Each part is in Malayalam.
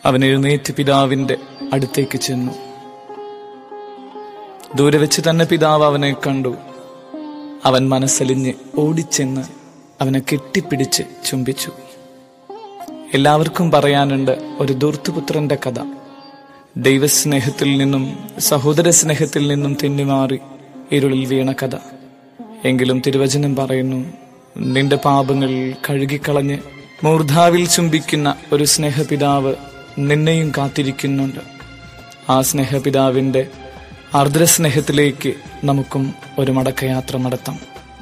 അവൻ എഴുന്നേറ്റ് പിതാവിന്റെ അടുത്തേക്ക് ചെന്നു ദൂരെ വെച്ച് തന്നെ പിതാവ് അവനെ കണ്ടു അവൻ മനസ്സലിഞ്ഞ് ഓടിച്ചെന്ന് അവനെ കെട്ടിപ്പിടിച്ച് ചുംബിച്ചു എല്ലാവർക്കും പറയാനുണ്ട് ഒരു ദൂർത്തുപുത്രന്റെ കഥ ദൈവസ്നേഹത്തിൽ നിന്നും സഹോദര സ്നേഹത്തിൽ നിന്നും തെന്നിമാറി ഇരുളിൽ വീണ കഥ എങ്കിലും തിരുവചനം പറയുന്നു നിന്റെ പാപങ്ങൾ കഴുകിക്കളഞ്ഞ് മൂർധാവിൽ ചുംബിക്കുന്ന ഒരു സ്നേഹപിതാവ് നിന്നെയും കാത്തിരിക്കുന്നുണ്ട് ആ സ്നേഹപിതാവിന്റെ ആർദ്രസ്നേഹത്തിലേക്ക് നമുക്കും ഒരു മടക്കയാത്ര നടത്താം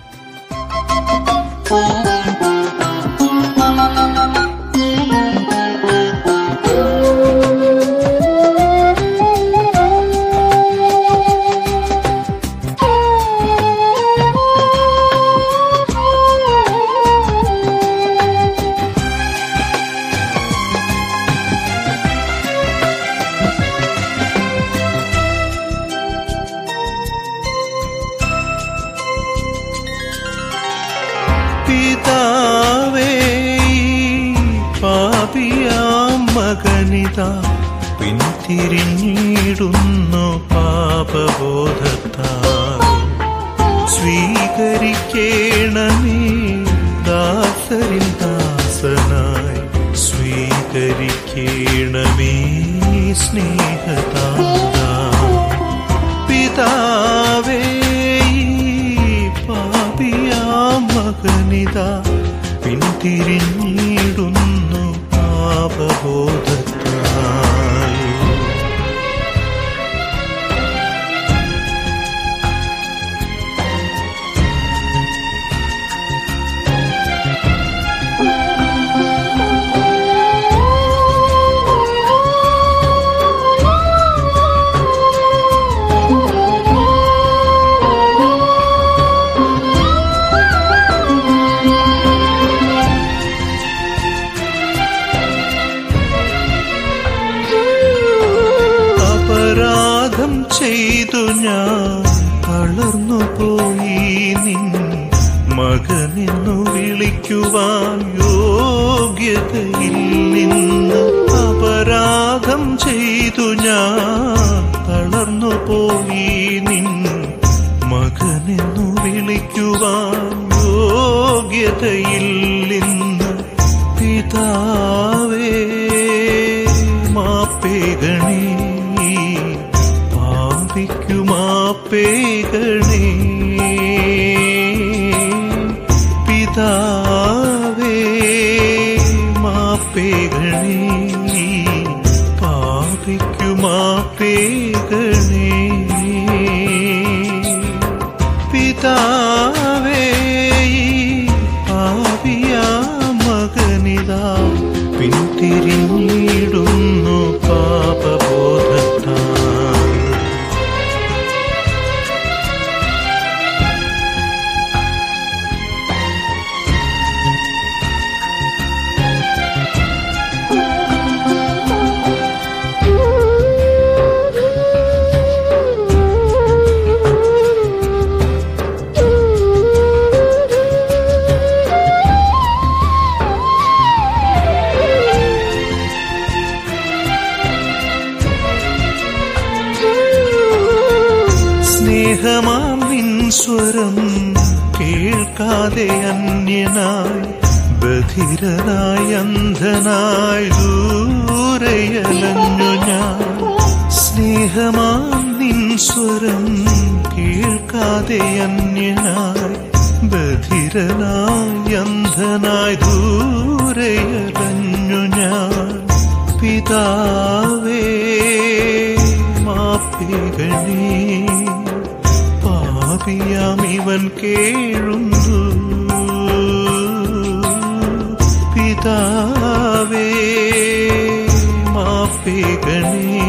പിതാവേ പാപിയാം മകനിത പിന്തിരിഞ്ഞിടുന്നു പാപബോധത്താൽ സ്വീകരിക്കേണമേ ദാസരിൽ ദാസനായി സ്വീകരിക്കേണമേ സ്നേഹതാ പിതാവേ പാപിയാം മകനിത പിന്തിരിഞ്ഞിടുന്നു പാപബോധത്താൽ അപരാധം ചെയ്തു ഞാൻ തളർന്നു പോയി നിൻ മകനെന്നു വിളിക്കുവാൻ യോഗ്യതയിൽ നിന്ന് അപരാധം ചെയ്തു ഞാൻ തളർന്നു പോയി നിൻ മകനെന്നു വിളിക്കുവാൻ യോഗ്യതയിൽ നിന്ന് പിതാവേ മാപ്പേകണേ പാപിക്കു മാപ്പേകണേ പിതാവേ മാപ്പേകണേ പാപിക്കു മാപ്പേകണേ പിതാവേ പാപിയാ മകനിതാ പിന്തിരിഞ്ഞിടുന്നു പാപബോധത്താൽ സ്നേഹമാം നിൻ സ്വരം കേൾക്കാതെ അന്യനായി ബധിരനായി അന്ധനായി ദൂരയലഞ്ഞു ഞാൻ സ്നേഹമാം നിൻ സ്വരം കേൾക്കാതെ അന്യനായി ബധിരനായി അന്ധനായി ദൂരയലഞ്ഞു ഞാൻ പിതാവേ മാപ്പികണേ പാപിയാം ഇവൻ കേഴുന്നു പിതാവേ മാപ്പികണേ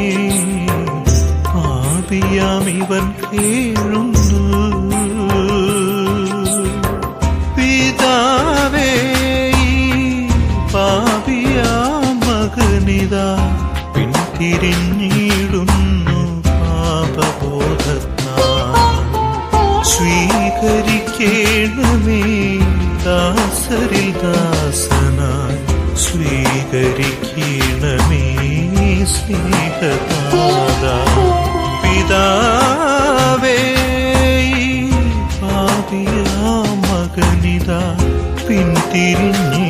പാപിയാം ഇവൻ കേഴുന്നു പിതാവേ പാപിയാം മകനിതാ പിന്തിരിഞ്ഞിടുന്നു പാപബോധത്താൽ സ്വീകരിക്കേണമേ ദാസരിൽ ദാസനായി സ്വീകരിക്കണമേ സ്നേഹനാഥ പിതാവേ ഈ പാപിയാ മകനിതാ പിന്തിരിഞ്ഞേ